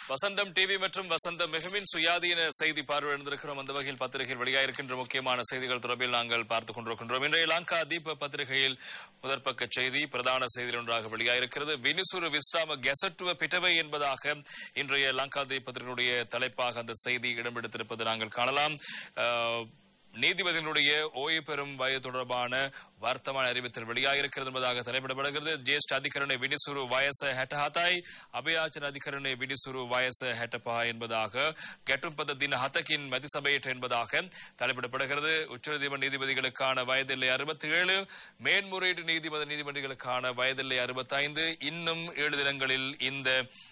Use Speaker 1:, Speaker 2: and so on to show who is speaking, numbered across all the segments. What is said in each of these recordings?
Speaker 1: வசந்தம் TV மற்றும் வசந்தம் மிகவின் சுயாதீன செய்தி பார்வையிட்டிருக்கிறோம் அந்த வகையில் பத்திரிகையில் வெளியாயிருக்கின்ற முக்கியமான செய்திகள் தொடர்பில் நாங்கள் பார்த்துக் கொண்டிருக்கின்றோம் இன்றைய லங்கா தீப பத்திரிகையில் முதற்பக்க செய்தி பிரதான செய்தி ஒன்றாக வெளியாயிருக்கிறது வினிசுரு விஸ்ராம கெசட்டுவ பிட்டவை என்பதாக இன்றைய லங்கா தீப பத்திரிகையுடைய தலைப்பாக அந்த செய்தி இடம்பெடுத்திருப்பது நாங்கள் காணலாம் அஹ், நீதிபதிகளுடைய ஓய்வு பெறும் வயது தொடர்பான வர்த்தமான அறிவித்தல் வெளியாகிருக்கிறது என்பதாக தலைப்பிடப்படுகிறது ஜேஷ்ட அதிகரணை வினிசுரு வயச ஹெட்டஹாத்தாய் அபயாச்சன அதிகரணை வினிசுரு வயச ஹெட்டபா என்பதாக கெட்டும் பதத்தின் ஹத்தக்கின் மதிசபையற்ற என்பதாக தலைப்பிடப்படுகிறது உச்சநீதிமன்ற நீதிபதிகளுக்கான வயதில்லை அறுபத்தி ஏழு மேன்முறையீட்டு நீதிமன்ற நீதிபதிகளுக்கான வயதில்லை அறுபத்தைந்து இன்னும் ஏழு தினங்களில் இந்த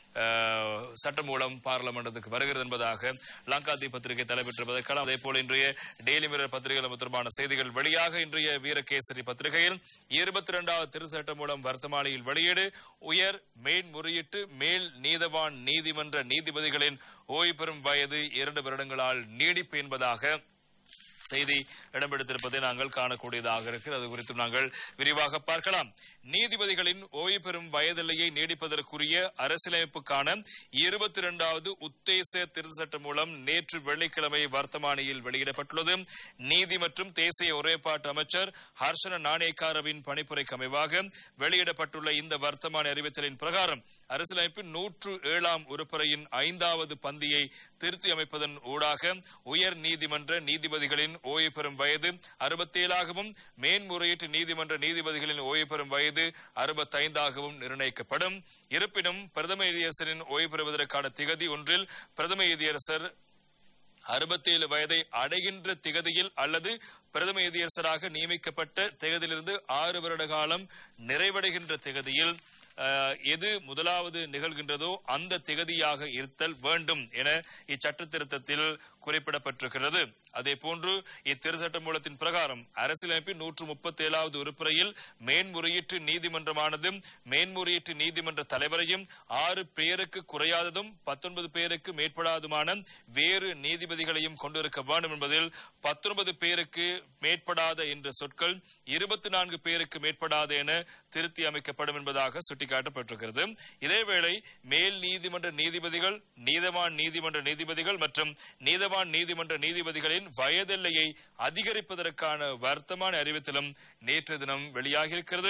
Speaker 1: அஹ், சட்டம் மூலம் பார்லமெண்டத்துக்கு வருகிறது என்பதாக லங்காதி பத்திரிகை தலைப்பெற்றிருப்பதற்கான அதே போல இன்றைய டெய்லி மிரர் பத்திரிகைகள் தொடர்பான செய்திகள் வெளியாக இன்றைய வீரகேசரி பத்திரிகையில் இருபத்தி இரண்டாவது திருச்சட்டம் மூலம் வர்த்தமானியில் வெளியீடு உயர் மேன்முறையீட்டு மேல் நீதவான் நீதிமன்ற நீதிபதிகளின் ஓய்வு பெறும் வயது இரண்டு வருடங்களால் நீடிப்பு என்பதாக செய்தி இடம்பெடுத்திருப்பதை நாங்கள் காணக்கூடியதாக இருக்கிறது அது குறித்தும் நாங்கள் விரிவாக பார்க்கலாம் நீதிபதிகளின் ஓய்வு பெறும் வயதெல்லையை நீடிப்பதற்குரிய அரசியலமைப்புக்கான இருபத்தி இரண்டாவது உத்தேச திருத்த சட்டம் மூலம் நேற்று வெள்ளிக்கிழமை வர்த்தமானியில் வெளியிடப்பட்டுள்ளது நீதி மற்றும் தேசிய ஒரேபாட்டு அமைச்சர் ஹர்ஷன நாணயக்காரவின் பணிப்புரைக்கு அமைவாக வெளியிடப்பட்டுள்ள இந்த வர்த்தமான அறிவித்தலின் பிரகாரம் அரசியலமைப்பின் நூற்று ஏழாம் உறுப்பறையின் ஐந்தாவது பந்தியை திருத்தி அமைப்பதன் ஊடாக உயர் நீதிமன்ற நீதிபதிகளின் ஓய்வு பெறும் வயது அறுபத்தேழாகவும் மேன்முறையீட்டு நீதிமன்ற நீதிபதிகளின் ஓய்வு பெறும் வயது அறுபத்தைந்தாகவும் நிர்ணயிக்கப்படும் இருப்பினும் பிரதம நீதியரசரின் ஓய்வு பெறுவதற்கான திகதி ஒன்றில் பிரதம நீதியரசர் அறுபத்தேழு வயதை அடைகின்ற திகதியில் அல்லது பிரதம நீதியரசராக நியமிக்கப்பட்ட திகதியிலிருந்து ஆறு வருட காலம் நிறைவடைகின்ற திகதியில் அஹ், எது முதலாவது நிகழ்கின்றதோ அந்த திகதியாக இருத்தல் வேண்டும் என இச்சட்ட திருத்தத்தில் குறிப்பிடப்பட்டிருக்கிறது அதே போன்று இத்திருச்சட்ட மூலத்தின் பிரகாரம் அரசியலமைப்பின் நூற்று முப்பத்தி ஏழாவது உறுப்புறையில் மேன்முறையீட்டு நீதிமன்றமானது மேன்முறையீட்டு நீதிமன்ற தலைவரையும் ஆறு பேருக்கு குறையாததும் பத்தொன்பது பேருக்கு மேற்படாதுமான வேறு நீதிபதிகளையும் கொண்டிருக்க வேண்டும் என்பதில் பத்தொன்பது பேருக்கு மேற்படாத என்ற சொற்கள் இருபத்தி நான்கு பேருக்கு மேற்படாத என திருத்தி அமைக்கப்படும் என்பதாக சுட்டிக்காட்டப்பட்டிருக்கிறது இதேவேளை மேல் நீதிமன்ற நீதிபதிகள் நீதவான் நீதிமன்ற நீதிபதிகள் மற்றும் நீதவான் நீதிமன்ற நீதிபதிகளின் வயதெல்லையை அதிகரிப்பதற்கான வர்த்தமான அறிவித்தலும் நேற்று தினம் வெளியாகியிருக்கிறது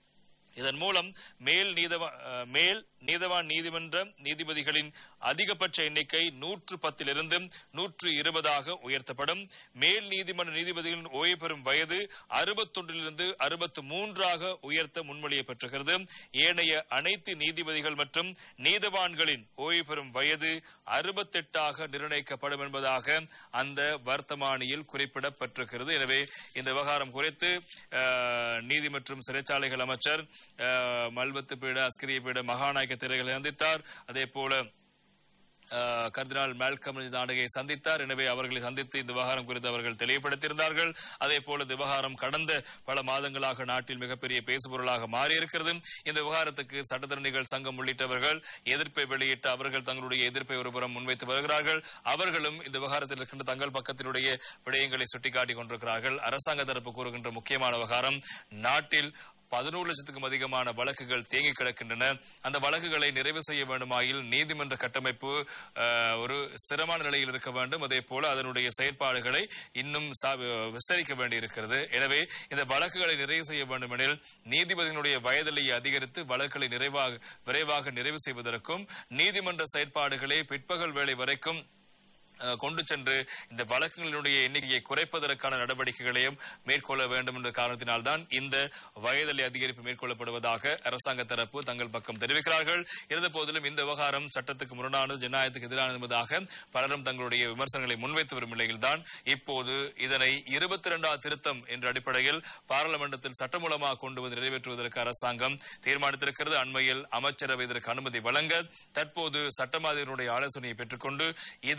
Speaker 1: இதன் மூலம் மேல் நீதவா அஹ், மேல் நீதவான் நீதிமன்ற நீதிபதிகளின் அதிகபட்ச எண்ணிக்கை நூற்று பத்திலிருந்து நூற்று இருபதாக உயர்த்தப்படும் மேல் நீதிமன்ற நீதிபதிகளின் ஓய்வு பெறும் வயது அறுபத்தொன்றிலிருந்து அறுபத்து மூன்றாக உயர்த்த முன்மொழியப்பட்டிருக்கிறது ஏனைய அனைத்து நீதிபதிகள் மற்றும் நீதவான்களின் ஓய்வு பெறும் வயது அறுபத்தெட்டாக நிர்ணயிக்கப்படும் என்பதாக அந்த வர்த்தமானியில் குறிப்பிடப்பட்டிருக்கிறது எனவே இந்த விவகாரம் குறித்து அஹ், நீதி மற்றும் சிறைச்சாலைகள் அமைச்சர் அஹ், மல்வத்து பீட அஸ்கிரிய பீட மகாநாயக்க திரைகளை சந்தித்தார் அதே போல அஹ், கர்தினால் மேல்கம் நாடகை சந்தித்தார் எனவே அவர்களை சந்தித்து இந்த விவகாரம் குறித்து அவர்கள் தெளிவுபடுத்தியிருந்தார்கள் அதே போல இந்த விவகாரம் கடந்த பல மாதங்களாக நாட்டில் மிகப்பெரிய பேசுபொருளாக மாறியிருக்கிறது இந்த விவகாரத்துக்கு சட்டத்தரணிகள் சங்கம் உள்ளிட்டவர்கள் எதிர்ப்பை வெளியிட்டு அவர்கள் தங்களுடைய எதிர்ப்பை ஒருபுறம் முன்வைத்து வருகிறார்கள் அவர்களும் இந்த விவகாரத்தில் இருக்கின்ற தங்கள் பக்கத்தினுடைய விடயங்களை சுட்டிக்காட்டிக் கொண்டிருக்கிறார்கள் அரசாங்க தரப்பு கூறுகின்ற முக்கியமான விவகாரம் நாட்டில் பதினோரு லட்சத்துக்கும் அதிகமான வழக்குகள் தேங்கி கிடக்கின்றன அந்த வழக்குகளை நிறைவு செய்ய வேண்டுமாயில் நீதிமன்ற கட்டமைப்பு அஹ், ஒரு ஸ்திரமான நிலையில் இருக்க வேண்டும் அதே போல அதனுடைய செயற்பாடுகளை இன்னும் சா- விஸ்தரிக்க வேண்டியிருக்கிறது எனவே இந்த வழக்குகளை நிறைவு செய்ய வேண்டுமெனில் நீதிபதியினுடைய வயதிலேயே அதிகரித்து வழக்குகளை நிறைவாக விரைவாக நிறைவு செய்வதற்கும் நீதிமன்ற செயற்பாடுகளை பிற்பகல் வேளை வரைக்கும் அஹ், கொண்டு சென்று இந்த வழக்குகளினுடைய எண்ணிக்கையை குறைப்பதற்கான நடவடிக்கைகளையும் மேற்கொள்ள வேண்டும் என்ற காரணத்தினால்தான் இந்த வயதலை அதிகரிப்பு மேற்கொள்ளப்படுவதாக அரசாங்க தரப்பு தங்கள் பக்கம் தெரிவிக்கிறார்கள் இருந்த போதிலும் இந்த விவகாரம் சட்டத்துக்கு முரணானது ஜனநாயகத்துக்கு எதிரானது என்பதாக பலரும் தங்களுடைய விமர்சனங்களை முன்வைத்து வரும் நிலையில்தான் இப்போது இதனை இருபத்தி இரண்டாவது திருத்தம் என்ற அடிப்படையில் பாராளுமன்றத்தில் சட்டமூலமாக கொண்டு வந்து நிறைவேற்றுவதற்கு அரசாங்கம் தீர்மானித்திருக்கிறது அண்மையில் அமைச்சரவை இதற்கு அனுமதி வழங்க தற்போது சட்டமாதிரியினுடைய ஆலோசனையை பெற்றுக்கொண்டு இது வரும்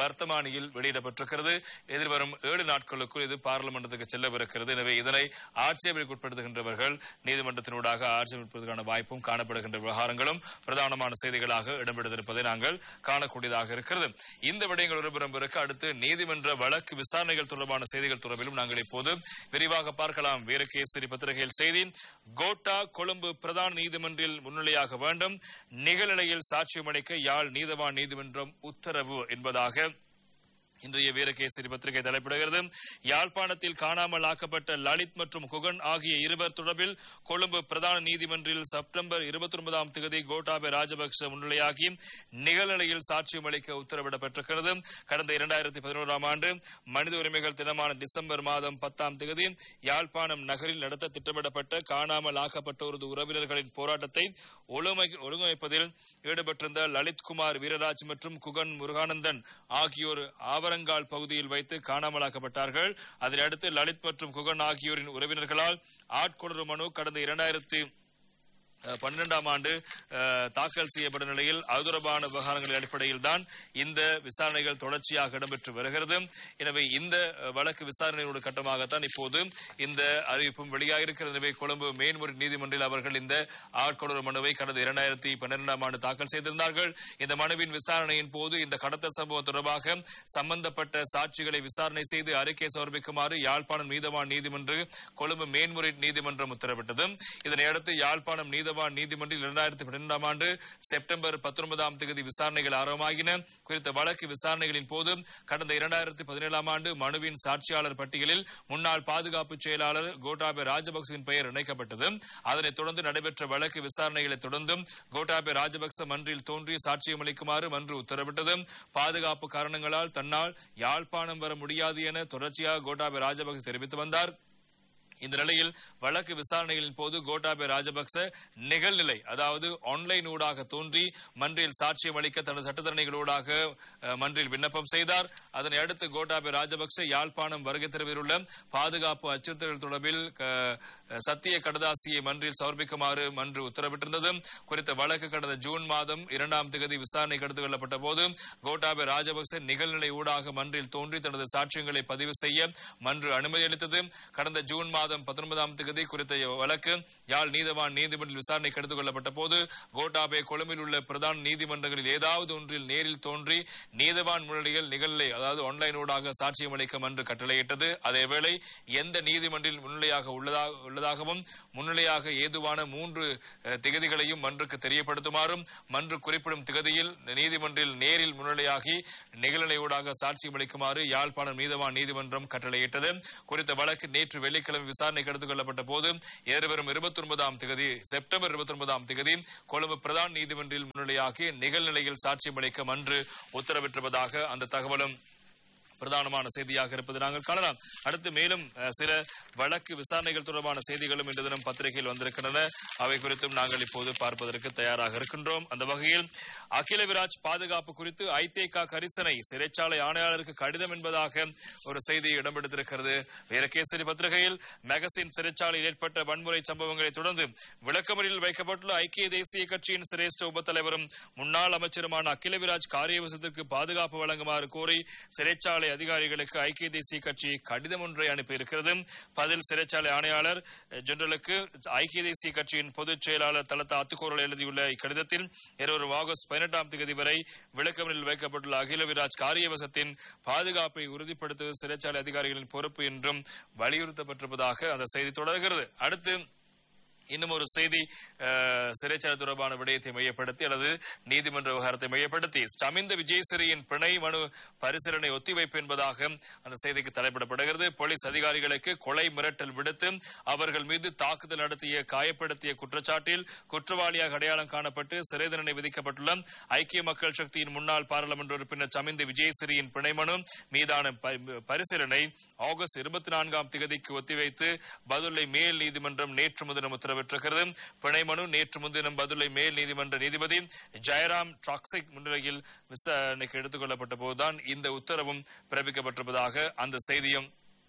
Speaker 1: வர்த்தமானியில் வெளியிடப்பட்டிருக்கிறது எதிர்வரும் ஏழு நாட்களுக்குள் இது பார்லிமெண்டத்துக்கு செல்லவிருக்கிறது எனவே இதனை ஆட்சேபனைக்கு உட்படுத்துகின்றவர்கள் நீதிமன்றத்தினூடாக ஆட்சேபிப்பதற்கான வாய்ப்பும் காணப்படுகின்ற விவகாரங்களும் பிரதானமான செய்திகளாக இடம்பெற்றிருப்பதை நாங்கள் காணக்கூடியதாக இருக்கிறது இந்த விடயங்கள் ஒருபுறம் இருக்க அடுத்து நீதிமன்ற வழக்கு விசாரணைகள் தொடர்பான செய்திகள் தொடர்பிலும் நாங்கள் இப்போது விரிவாக பார்க்கலாம் வீரகேசரி பத்திரிகையில் செய்தி கோட்டா கொழும்பு பிரதான நீதிமன்றில் முன்னிலையாக வேண்டும் நிகழ்நிலையில் சாட்சியம் அளிக்க யாழ் நீதவான் நீதிமன்றம் உத்தரவு என்பதாக இன்றைய வீரகேசரி பத்திரிகை தலைப்பிடுகிறது யாழ்ப்பாணத்தில் காணாமல் ஆக்கப்பட்ட லலித் மற்றும் குகன் ஆகிய இருவர் தொடர்பில் கொழும்பு பிரதான நீதிமன்றில் செப்டம்பர் இருபத்தி ஒன்பதாம் தேதி கோட்டாபே ராஜபக்ச முன்னிலையாகி நிகழ்நிலையில் சாட்சியம் அளிக்க உத்தரவிடப்பட்டிருக்கிறது கடந்த இரண்டாயிரத்தி பதினோராம் ஆண்டு மனித உரிமைகள் தினமான டிசம்பர் மாதம் பத்தாம் தேதி யாழ்ப்பாணம் நகரில் நடத்த திட்டமிடப்பட்ட காணாமல் ஆக்கப்பட்டோரது உறவினர்களின் போராட்டத்தை ஒழுமை- ஒழுங்கமைப்பதில் ஈடுபட்டிருந்த லலித் குமார் வீரராஜ் மற்றும் குகன் முருகானந்தன் ஆகியோர் ஆவரங்கால் பகுதியில் வைத்து காணாமலாக்கப்பட்டார்கள் அதனையடுத்து லலித் மற்றும் குகன் ஆகியோரின் உறவினர்களால் ஆட்கொணர்வு மனு கடந்த இரண்டாயிரத்தி பன்னிரெண்டாம் ஆண்டு அஹ், தாக்கல் செய்யப்பட்ட நிலையில் அது தொடர்பான விவகாரங்களின் அடிப்படையில் தான் இந்த விசாரணைகள் தொடர்ச்சியாக இடம்பெற்று வருகிறது எனவே இந்த அஹ், வழக்கு விசாரணையோட கட்டமாகத்தான் இப்போது இந்த அறிவிப்பும் வெளியாகிருக்கிறது எனவே கொழும்பு மேன்முறை நீதிமன்றில் அவர்கள் இந்த ஆட்கொணர்வு மனுவை கடந்த இரண்டாயிரத்தி பன்னிரெண்டாம் ஆண்டு தாக்கல் செய்திருந்தார்கள் இந்த மனுவின் விசாரணையின் போது இந்த கடத்தல் சம்பவம் தொடர்பாக சம்பந்தப்பட்ட சாட்சிகளை விசாரணை செய்து அறிக்கை சமர்ப்பிக்குமாறு யாழ்ப்பாணம் நீதவான் நீதிமன்ற கொழும்பு மேன்முறை நீதிமன்றம் உத்தரவிட்டது இதனையடுத்து யாழ்ப்பாணம் நீதவான் நீதிமன்றில் இரண்டாயிரத்தி பன்னிரெண்டாம் ஆண்டு செப்டம்பர் பத்தொன்பதாம் தேதி விசாரணைகள் ஆரம்பமாகின குறித்த வழக்கு விசாரணைகளின் போது கடந்த இரண்டாயிரத்தி பதினேழாம் ஆண்டு மனுவின் சாட்சியாளர் பட்டியலில் முன்னாள் பாதுகாப்பு செயலாளர் கோட்டாபே ராஜபக்சவின் பெயர் இணைக்கப்பட்டது அதனைத் தொடர்ந்து நடைபெற்ற வழக்கு விசாரணைகளை தொடர்ந்தும் கோட்டாபே ராஜபக்ச மன்றில் தோன்றி சாட்சியம் அளிக்குமாறு மன்று உத்தரவிட்டது பாதுகாப்பு காரணங்களால் தன்னால் யாழ்ப்பாணம் வர முடியாது என தொடர்ச்சியாக கோட்டாபே ராஜபக்ச தெரிவித்து வந்தார் இந்த நிலையில் வழக்கு விசாரணைகளின் போது கோட்டாபே ராஜபக்ச நிகழ்நிலை அதாவது ஆன்லைன் ஊடாக தோன்றி மன்றில் சாட்சியம் அளிக்க தனது சட்டத்தரணிகளூடாக அஹ், மன்றில் விண்ணப்பம் செய்தார் அதனை அடுத்து கோட்டாபே ராஜபக்ச யாழ்ப்பாணம் வருகை தரவிலுள்ள பாதுகாப்பு அச்சுறுத்தல்கள் தொடர்பில் அஹ், சத்திய கடதாசியை மன்றில் சமர்ப்பிக்குமாறு மன்று உத்தரவிட்டிருந்தது குறித்த வழக்கு கடந்த ஜூன் மாதம் இரண்டாம் தேதி விசாரணைக்கு எடுத்துக் கொள்ளப்பட்ட போது கோட்டாபே ராஜபக்ச நிகழ்நிலை ஊடாக மன்றில் தோன்றி தனது சாட்சியங்களை பதிவு செய்ய மன்று அனுமதி அளித்தது கடந்த ஜூன் மாதம் பத்தொன்பதாம் தேதி குறித்த வழக்கு யாழ் நீதவான் நீதிமன்றில் விசாரணைக்கு எடுத்துக் கொள்ளப்பட்ட போது கோட்டாபே கொழும்பில் உள்ள பிரதான நீதிமன்றங்களில் ஏதாவது ஒன்றில் நேரில் தோன்றி நீதவான் முன்னிலையில் நிகழ்நிலை அதாவது ஆன்லைன் ஊடாக சாட்சியம் அளிக்க மன்று கட்டளையிட்டது அதேவேளை எந்த நீதிமன்றில் முன்னிலையாக உள்ளதாக உள்ளதாகவும் முன்னிலையாக ஏதுவான மூன்று அஹ், திகதிகளையும் மன்றுக்கு தெரியப்படுத்துமாறும் மன்று குறிப்பிடும் திகதியில் நீதிமன்றில் நேரில் முன்னிலையாகி நிகழ்நிலை ஊடாக சாட்சியம் அளிக்குமாறு யாழ்ப்பாணம் நீதவான் நீதிமன்றம் கட்டளையிட்டது குறித்த வழக்கு நேற்று வெள்ளிக்கிழமை விசாரணைக்கு எடுத்துக் கொள்ளப்பட்ட போது எதிர்வரும் இருபத்தி ஒன்பதாம் தேதி செப்டம்பர் இருபத்தி ஒன்பதாம் தேதி கொழும்பு பிரதான் நீதிமன்றில் முன்னிலையாகி நிகழ்நிலையில் சாட்சியம் அளிக்க மன்று உத்தரவிட்டிருப்பதாக அந்த தகவலும் பிரதானமான செய்தியாக இருப்பது நாங்கள் காணலாம் அடுத்து மேலும் அஹ், சில வழக்கு விசாரணைகள் தொடர்பான செய்திகளும் இன்று தினம் பத்திரிகையில் வந்திருக்கின்றன அவை குறித்தும் நாங்கள் இப்போது பார்ப்பதற்கு தயாராக இருக்கின்றோம் அந்த வகையில் அகில விராஜ் பாதுகாப்பு குறித்து ஐதேகா கரிசனை சிறைச்சாலை ஆணையாளருக்கு கடிதம் என்பதாக ஒரு செய்தி இடம்பெடுத்திருக்கிறது வீரகேசரி பத்திரிகையில் மெகசின் சிறைச்சாலையில் ஏற்பட்ட வன்முறை சம்பவங்களை தொடர்ந்து விளக்கமறியில் வைக்கப்பட்டுள்ள ஐக்கிய தேசிய கட்சியின் சிரேஷ்ட உபத்தலைவரும் முன்னாள் அமைச்சருமான அகில விராஜ் காரியவசத்திற்கு பாதுகாப்பு வழங்குமாறு கோரி சிறைச்சாலை அதிகாரிகளுக்கு ஐக்கிய தேசிய கட்சி கடிதம் ஒன்றை அனுப்பியிருக்கிறது பதில் சிறைச்சாலை ஆணையாளர் அஹ், ஜெனரலுக்கு ஐக்கிய தேசிய கட்சியின் பொதுச் செயலாளர் தலத்த அத்துக்கோரல் எழுதியுள்ள இக்கடிதத்தில் இருவரும் ஆகஸ்ட் பதினெட்டாம் தேதி வரை விளக்கமறில் வைக்கப்பட்டுள்ள அகில விராஜ் காரியவசத்தின் பாதுகாப்பை உறுதிப்படுத்துவது சிறைச்சாலை அதிகாரிகளின் பொறுப்பு என்றும் வலியுறுத்தப்பட்டிருப்பதாக அந்த செய்தி தொடர்கிறது அடுத்து இன்னும் ஒரு செய்தி அஹ், சிறைச்சாலை தொடர்பான விடயத்தை மையப்படுத்தி அல்லது நீதிமன்ற விவகாரத்தை மையப்படுத்தி சமிந்த விஜயசிறியின் பிணை மனு பரிசீலனை ஒத்திவைப்பு என்பதாக அந்த செய்திக்கு தலைப்பிடப்படுகிறது போலீஸ் அதிகாரிகளுக்கு கொலை மிரட்டல் விடுத்து அவர்கள் மீது தாக்குதல் நடத்திய காயப்படுத்திய குற்றச்சாட்டில் குற்றவாளியாக அடையாளம் காணப்பட்டு சிறை தண்டனை விதிக்கப்பட்டுள்ள ஐக்கிய மக்கள் சக்தியின் முன்னாள் பாராளுமன்ற உறுப்பினர் சமிந்த விஜயசிறியின் பிணை மனு மீதான ப- பரிசீலனை ஆகஸ்ட் இருபத்தி நான்காம் தேதிக்கு ஒத்திவைத்து பதுளை மேல் நீதிமன்றம் நேற்று முன்தினம் உத்தரவிட்டிருக்கிறது பிணை மனு நேற்று முன்தினம் பதுளை மேல் நீதிமன்ற நீதிபதி ஜெயராம் ட்ராக்சிக் முன்னிலையில் விசாரணைக்கு எடுத்துக் கொள்ளப்பட்ட போதுதான் இந்த உத்தரவும் பிறப்பிக்கப்பட்டிருப்பதாக அந்த செய்தியும்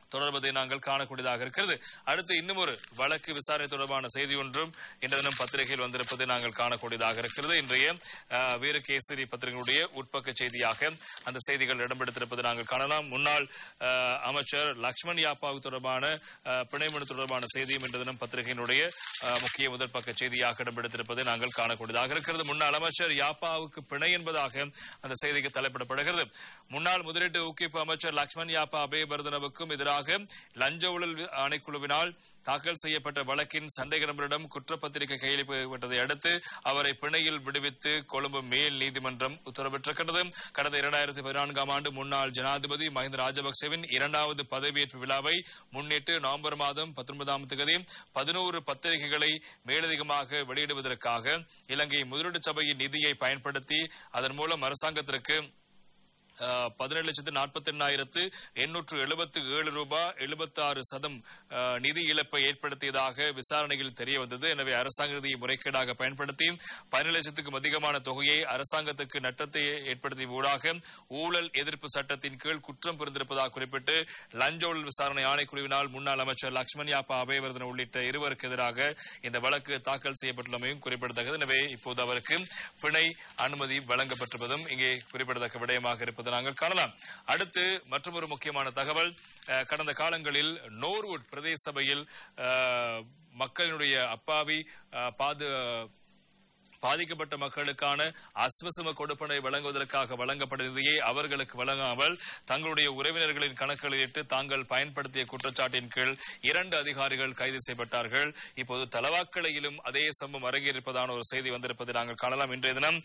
Speaker 1: தொடர்வதை நாங்கள் காணக்கூடியதாக இருக்கிறது அடுத்து இன்னும் ஒரு வழக்கு விசாரணை தொடர்பான செய்தி ஒன்றும் இன்று தினம் பத்திரிகையில் வந்திருப்பதை நாங்கள் காணக்கூடியதாக இருக்கிறது இன்றைய அஹ், வீரகேசரி பத்திரிகையுடைய உட்பக்க செய்தியாக அந்த செய்திகள் இடம்பெடுத்திருப்பதை நாங்கள் காணலாம் முன்னாள் அஹ், அமைச்சர் லக்ஷ்மண் யாப்பாவு தொடர்பான அஹ், பிணைமனு தொடர்பான செய்தியும் இன்று தினம் பத்திரிகையினுடைய அஹ், முக்கிய முதல் பக்க செய்தியாக இடம்பெடுத்திருப்பதை நாங்கள் காணக்கூடியதாக இருக்கிறது முன்னாள் அமைச்சர் யாப்பாவுக்கு பிணை என்பதாக அந்த செய்திக்கு தலைப்பிடப்படுகிறது முன்னாள் முதலீட்டு ஊக்குவிப்பு அமைச்சர் லக்ஷ்மண் யாப்பா அபயவர்தனவுக்கும் எதிராக லஞ்ச ஊழல் ஆணைக்குழுவினால் தாக்கல் செய்யப்பட்ட வழக்கின் சந்தேகநபரிடம் குற்றப்பத்திரிகை கையளிக்கப்பட்டதை அடுத்து அவரை பிணையில் விடுவித்து கொழும்பு மேல் நீதிமன்றம் உத்தரவிட்டிருக்கிறது கடந்த இரண்டாயிரத்தி பதினான்காம் ஆண்டு முன்னாள் ஜனாதிபதி மஹிந்த ராஜபக்சவின் இரண்டாவது பதவியேற்பு விழாவை முன்னிட்டு நவம்பர் மாதம் பத்தொன்பதாம் தேதி பதினோரு பத்திரிகைகளை மேலதிகமாக வெளியிடுவதற்காக இலங்கை முதலீட்டு சபையின் நிதியை பயன்படுத்தி அதன் மூலம் அரசாங்கத்திற்கு பதினேழு லட்சத்து நாற்பத்தி எண்ணாயிரத்து எண்ணூற்று எழுபத்து ஏழு ரூபாய் எழுபத்தி ஆறு சதம் அஹ், நிதி இழப்பை ஏற்படுத்தியதாக விசாரணையில் தெரிய வந்தது எனவே அரசாங்க நிதியை முறைகேடாக பயன்படுத்தி பதினேழு லட்சத்துக்கும் அதிகமான தொகையை அரசாங்கத்துக்கு நட்டத்தை ஏற்படுத்திய ஊடாக ஊழல் எதிர்ப்பு சட்டத்தின் கீழ் குற்றம் புரிந்திருப்பதாக குறிப்பிட்டு லஞ்ச ஊழல் விசாரணை ஆணைக்குழுவினால் முன்னாள் அமைச்சர் லக்ஷ்மண் யாப்பா அபயவர்தன உள்ளிட்ட இருவருக்கு எதிராக இந்த வழக்கு தாக்கல் செய்யப்பட்டுள்ளமையும் குறிப்பிடத்தக்கது எனவே இப்போது அவருக்கு பிணை அனுமதி வழங்கப்பட்டிருப்பதும் இங்கே குறிப்பிடத்தக்க விடயமாக இருப்பதை நாங்கள் காணலாம் அடுத்து மற்றொரு முக்கியமான தகவல் அஹ், கடந்த காலங்களில் நோர்வுட் பிரதேச சபையில் அஹ், மக்களினுடைய அப்பாவி அஹ், பாது பாதிக்கப்பட்ட மக்களுக்கான அஸ்வசம கொடுப்பனை வழங்குவதற்காக வழங்கப்பட்ட நிதியை அவர்களுக்கு வழங்காமல் தங்களுடைய உறவினர்களின் கணக்குகளில் இட்டு தாங்கள் பயன்படுத்திய குற்றச்சாட்டின் கீழ் இரண்டு அதிகாரிகள் கைது செய்யப்பட்டார்கள் இப்போது தலவாக்கலையிலும் அதே சம்பவம் அரங்கேறிருப்பதான ஒரு செய்தி வந்திருப்பதை நாங்கள் காணலாம் இன்றைய தினம்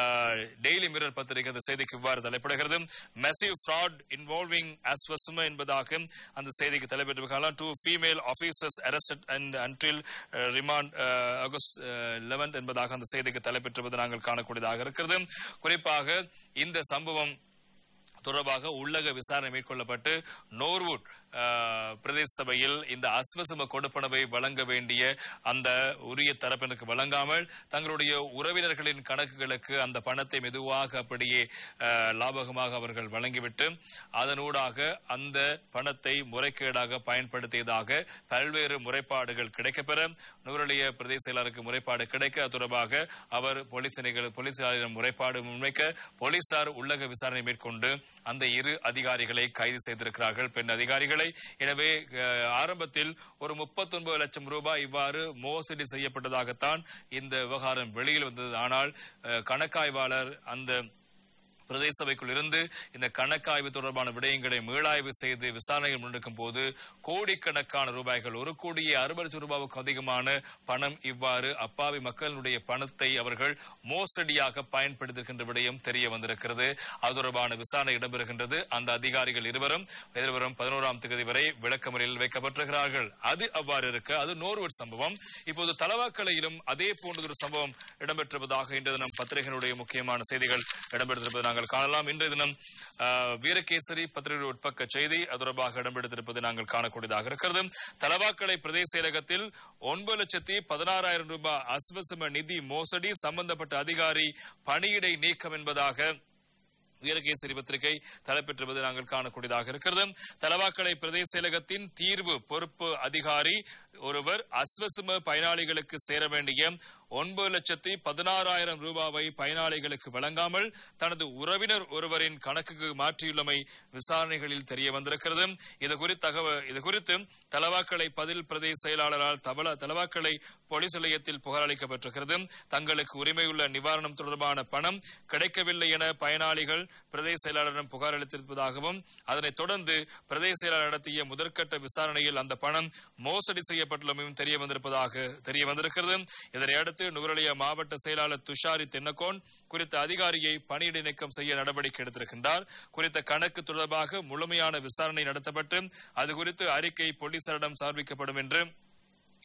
Speaker 1: டெய்லி மிரர் பத்திரிகை அந்த செய்திக்கு இவ்வாறு தலைப்படுகிறது மெசிவ் ஃப்ராட் இன்வால்விங் அஸ்வசம என்பதாக அந்த செய்திக்கு தலைப்பெற்று காணலாம் two female officers arrested and until remand August eleventh என்பதாக அந்த செய்திக்கு தலைப்பெற்றிருப்பது நாங்கள் காணக்கூடியதாக இருக்கிறது குறிப்பாக இந்த சம்பவம் தொடர்பாக உள்ளக விசாரணை மேற்கொள்ளப்பட்டு நோர்வுட் அஹ், பிரதேச சபையில் இந்த அஸ்வசம கொடுப்பனவை வழங்க வேண்டிய அந்த உரிய தரப்பினருக்கு வழங்காமல் தங்களுடைய உறவினர்களின் கணக்குகளுக்கு அந்த பணத்தை மெதுவாக அப்படியே அஹ், லாபகமாக அவர்கள் வழங்கிவிட்டு அதனூடாக அந்த பணத்தை முறைகேடாக பயன்படுத்தியதாக பல்வேறு முறைப்பாடுகள் கிடைக்கப்பெற நுவரலிய பிரதேச செயலாளருக்கு முறைப்பாடு கிடைக்க அது தொடர்பாக அவர் போலீஸ் நிலைகள் போலீசாரிடம் முறைப்பாடு முன்வைக்க போலீசார் உள்ளக விசாரணை மேற்கொண்டு அந்த இரு அதிகாரிகளை கைது செய்திருக்கிறார்கள் பெண் அதிகாரிகளை எனவே அஹ், ஆரம்பத்தில் ஒரு 39 லட்சம் ரூபாய் இவ்வாறு மோசடி செய்யப்பட்டதாகத்தான் இந்த விவகாரம் வெளியில் வந்தது ஆனால் அஹ், கணக்காய்வாளர் அந்த பிரதேச சபைக்குள் இருந்து இந்த கணக்காய்வு தொடர்பான விடயங்களை மீளாய்வு செய்து விசாரணைகள் முன்னெடுக்கும் போது கோடிக்கணக்கான ரூபாய்கள் ஒரு கோடியே அறுபது லட்சம் ரூபாவுக்கு அதிகமான பணம் இவ்வாறு அப்பாவி மக்களுடைய பணத்தை அவர்கள் மோசடியாக பயன்படுத்துகின்ற விடயம் தெரிய வந்திருக்கிறது அது தொடர்பான விசாரணை இடம்பெறுகின்றது அந்த அதிகாரிகள் இருவரும் எதிர்வரும் பதினோராம் தேதி வரை விளக்கமறியலில் வைக்கப்பட்டிருக்கிறார்கள் அது அவ்வாறு இருக்க அது நோர்வுட் சம்பவம் இப்போது தலவாக்கலையிலும் அதே போன்றதொரு சம்பவம் இடம்பெற்றிருப்பதாக இன்று தினம் பத்திரிகையினுடைய முக்கியமான செய்திகள் இடம்பெற்றிருப்பதை நாங்கள் காணலாம் இன்றைய தினம் ஆஹ், வீரகேசரி பத்திரிகை உட்பக்க செய்தி அது தொடர்பாக இடம்பெடுத்திருப்பதை நாங்கள் காணக்கூடியதாக இருக்கிறது தலவாக்கலை பிரதேச செயலகத்தில் ஒன்பது லட்சத்தி பதினாறாயிரம் ரூபாய் அஸ்வசம நிதி மோசடி சம்பந்தப்பட்ட அதிகாரி பணியிடை நீக்கம் என்பதாக வீரகேசரி பத்திரிகை தலைப்பெற்றுவது நாங்கள் காணக்கூடியதாக இருக்கிறது தலவாக்கலை பிரதேச செயலகத்தின் தீர்வு பொறுப்பு அதிகாரி ஒருவர் அஸ்வசும பயனாளிகளுக்கு சேர வேண்டிய ஒன்பது லட்சத்தி பதினாறாயிரம் ரூபாவை பயனாளிகளுக்கு வழங்காமல் தனது உறவினர் ஒருவரின் கணக்குக்கு மாற்றியுள்ளமை விசாரணைகளில் தெரிய வந்திருக்கிறது இது குறித்து தகவல் இது குறித்து தலவாக்கலை பதில் பிரதேச செயலாளரால் தபல தலவாக்கலை போலீஸ் நிலையத்தில் புகார் அளிக்கப்பட்டிருக்கிறது தங்களுக்கு உரிமையுள்ள நிவாரணம் தொடர்பான பணம் கிடைக்கவில்லை என பயனாளிகள் பிரதேச செயலாளரிடம் புகார் அளித்திருப்பதாகவும் அதனைத் தொடர்ந்து பிரதேச செயலாளர் நடத்திய முதற்கட்ட விசாரணையில் அந்த பணம் மோசடி செய்யப்பட்டுள்ளமையும் தெரிய வந்திருப்பதாக தெரிய வந்திருக்கிறது இதனையடுத்து நுவரலியா மாவட்ட செயலாளர் துஷாரி தென்னகோன் குறித்த அதிகாரியை பணியிடை நீக்கம் செய்ய நடவடிக்கை எடுத்திருக்கின்றார் குறித்த கணக்கு தொடர்பாக முழுமையான விசாரணை நடத்தப்பட்டு அது குறித்து அறிக்கை போலீசாரிடம் சமர்ப்பிக்கப்படும் என்று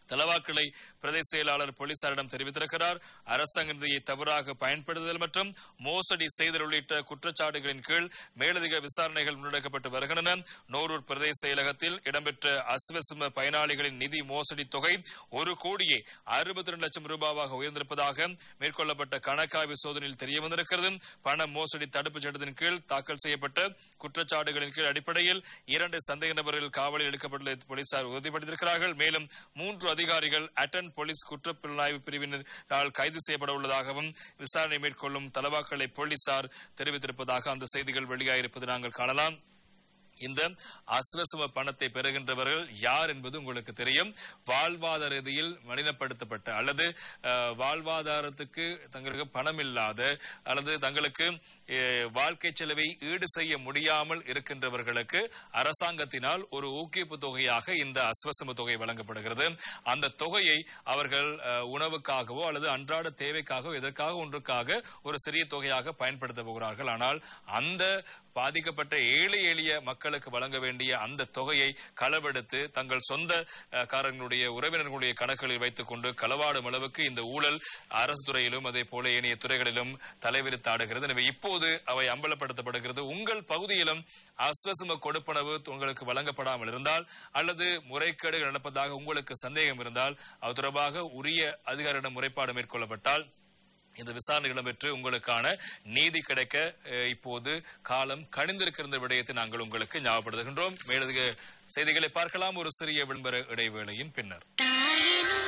Speaker 1: தலவாக்கலை பிரதேச செயலாளர் போலீசாரிடம் தெரிவித்திருக்கிறார் அரசாங்க நிதியை தவறாக பயன்படுத்துதல் மற்றும் மோசடி செய்தல் உள்ளிட்ட குற்றச்சாட்டுகளின் கீழ் மேலதிக விசாரணைகள் முன்னெடுக்கப்பட்டு வருகின்றன நோரூர் பிரதேச செயலகத்தில் இடம்பெற்ற அஸ்வசும பயனாளிகளின் நிதி மோசடி தொகை ஒரு கோடியே அறுபத்தி இரண்டு லட்சம் ரூபாவாக உயர்ந்திருப்பதாக மேற்கொள்ளப்பட்ட கணக்காய்வு சோதனையில் தெரிய வந்திருக்கிறது பண மோசடி தடுப்புச் சட்டத்தின் கீழ் தாக்கல் செய்யப்பட்ட குற்றச்சாட்டுகளின் கீழ் அடிப்படையில் இரண்டு சந்தேக நபர்கள் காவலில் எடுக்கப்பட்டுள்ள போலீசார் உறுதிப்படுத்தியிருக்கிறார்கள் மேலும் மூன்று அதிகாரிகள் அட்டன் போலீஸ் குற்றப்புலனாய்வு பிரிவினரால் கைது செய்யப்பட உள்ளதாகவும் விசாரணை மேற்கொள்ளும் தலவாக்களை போலீசார் தெரிவித்திருப்பதாக அந்த செய்திகள் வெளியாயிருப்பது நாங்கள் காணலாம் இந்த அஸ்வசும பணத்தை பெறுகின்றவர்கள் யார் என்பது உங்களுக்கு தெரியும் வாழ்வாதார ரீதியில் மனிதப்படுத்தப்பட்ட அல்லது அஹ், வாழ்வாதாரத்துக்கு தங்களுக்கு பணம் இல்லாத அல்லது தங்களுக்கு அஹ், வாழ்க்கை செலவை ஈடு செய்ய முடியாமல் இருக்கின்றவர்களுக்கு அரசாங்கத்தினால் ஒரு ஊக்குவிப்பு தொகையாக இந்த அஸ்வசம தொகை வழங்கப்படுகிறது அந்த தொகையை அவர்கள் அஹ், உணவுக்காகவோ அல்லது அன்றாட தேவைக்காகவோ எதற்காக ஒன்றுக்காக ஒரு சிறிய தொகையாக பயன்படுத்த போகிறார்கள் ஆனால் அந்த பாதிக்கப்பட்ட ஏழை எளிய மக்களுக்கு வழங்க வேண்டிய அந்த தொகையை களவெடுத்து தங்கள் சொந்த அஹ், காரர்களுடைய உறவினர்களுடைய கணக்குகளில் வைத்துக் கொண்டு களவாடும் அளவுக்கு இந்த ஊழல் அரசு துறையிலும் அதே போல ஏனைய துறைகளிலும் தலைவிரித்தாடுகிறது எனவே இப்போது அவை அம்பலப்படுத்தப்படுகிறது உங்கள் பகுதியிலும் அஸ்வசும கொடுப்பனவு உங்களுக்கு வழங்கப்படாமல் இருந்தால் அல்லது முறைகேடுகள் நடப்பதாக உங்களுக்கு சந்தேகம் இருந்தால் அது தொடர்பாக உரிய அதிகாரியிடம் முறைப்பாடு மேற்கொள்ளப்பட்டால் இந்த விசாரணை இடம்பெற்று உங்களுக்கான நீதி கிடைக்க அஹ், இப்போது காலம் கணிந்திருக்கிற விடயத்தை நாங்கள் உங்களுக்கு ஞாபகப்படுத்துகின்றோம் மேலதிக செய்திகளை பார்க்கலாம் ஒரு சிறிய விளம்பர இடைவேளையின் பின்னர்